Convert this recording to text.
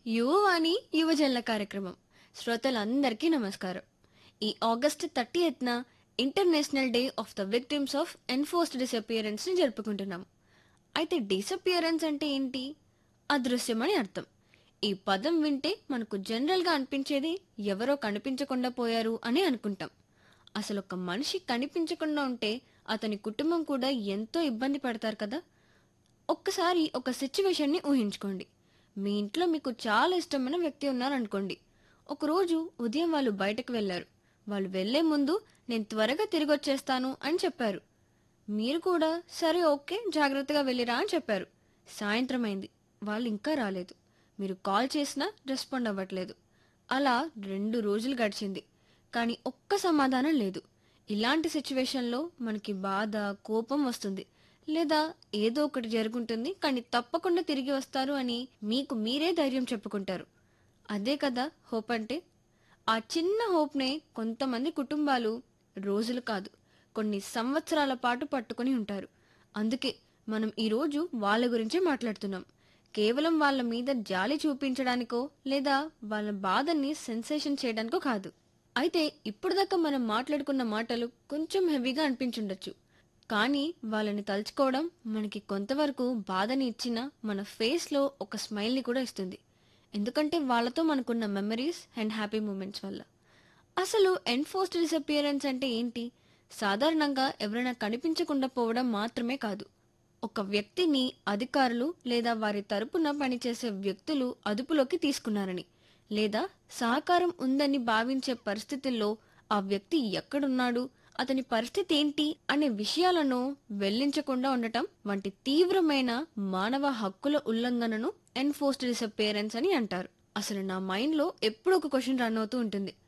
యువవాణి యువజనుల కార్యక్రమం శ్రోతలందరికీ నమస్కారం ఈ ఆగస్ట్ థర్టీ ఎత్న international day of the victims of enforced disappearance ని జరుపుకుంటున్నాం అయితే డిసపియరెన్స్ అంటే ఏంటి అదృశ్యం అని అర్థం ఈ పదం వింటే మనకు జనరల్ గా అనిపించేది ఎవరో కనిపించకుండా పోయారు అని అనుకుంటాం అసలు ఒక మనిషి కనిపించకుండా ఉంటే అతని కుటుంబం కూడా ఎంతో ఇబ్బంది పడతారు కదా ఒక్కసారి ఒక సిచ్యువేషన్ని ఊహించుకోండి మీ ఇంట్లో మీకు చాలా ఇష్టమైన వ్యక్తి ఉన్నారనుకోండి ఒకరోజు ఉదయం వాళ్ళు బయటకు వెళ్లారు వాళ్ళు వెళ్లే ముందు నేను త్వరగా తిరిగి వచ్చేస్తాను అని చెప్పారు మీరు కూడా సరే ఓకే జాగ్రత్తగా వెళ్ళిరా అని చెప్పారు సాయంత్రం అయింది వాళ్ళు ఇంకా రాలేదు మీరు కాల్ చేసినా రెస్పాండ్ అవ్వట్లేదు అలా రెండు రోజులు గడిచింది కానీ ఒక్క సమాధానం లేదు ఇలాంటి సిచ్యువేషన్లో మనకి బాధ కోపం వస్తుంది లేదా ఏదో ఒకటి జరుగుంటుంది కానీ తప్పకుండా తిరిగి వస్తారు అని మీకు మీరే ధైర్యం చెప్పుకుంటారు అదే కదా హోప్ అంటే ఆ చిన్న హోప్నే కొంతమంది కుటుంబాలు రోజులు కాదు కొన్ని సంవత్సరాల పాటు పట్టుకొని ఉంటారు అందుకే మనం ఈరోజు వాళ్ళ గురించే మాట్లాడుతున్నాం కేవలం వాళ్ళ మీద జాలి చూపించడానికో లేదా వాళ్ళ బాధని సెన్సేషన్ చేయడానికో కాదు అయితే ఇప్పుడు దాకా మనం మాట్లాడుకున్న మాటలు కొంచెం హెవీగా అనిపించుండొచ్చు కానీ వాళ్ళని తలుచుకోవడం మనకి కొంతవరకు బాధని ఇచ్చిన మన ఫేస్లో ఒక స్మైల్ని కూడా ఇస్తుంది ఎందుకంటే వాళ్ళతో మనకున్న మెమరీస్ అండ్ హ్యాపీ మూమెంట్స్ వల్ల అసలు ఎన్ఫోర్స్డ్ డిసపియరెన్స్ అంటే ఏంటి సాధారణంగా ఎవరైనా కనిపించకుండా పోవడం మాత్రమే కాదు ఒక వ్యక్తిని అధికారులు లేదా వారి తరపున పనిచేసే వ్యక్తులు అదుపులోకి తీసుకున్నారని లేదా సహకారం ఉందని భావించే పరిస్థితుల్లో ఆ వ్యక్తి ఎక్కడున్నాడు అతని పరిస్థితి ఏంటి అనే విషయాలను వెల్లించకుండా ఉండటం వంటి తీవ్రమైన మానవ హక్కుల ఉల్లంఘనను ఎన్ఫోర్స్డ్ డిసపియరెన్స్ అని అంటారు అసలు నా మైండ్ లో ఎప్పుడు ఒక క్వశ్చన్ రన్ అవుతూ ఉంటుంది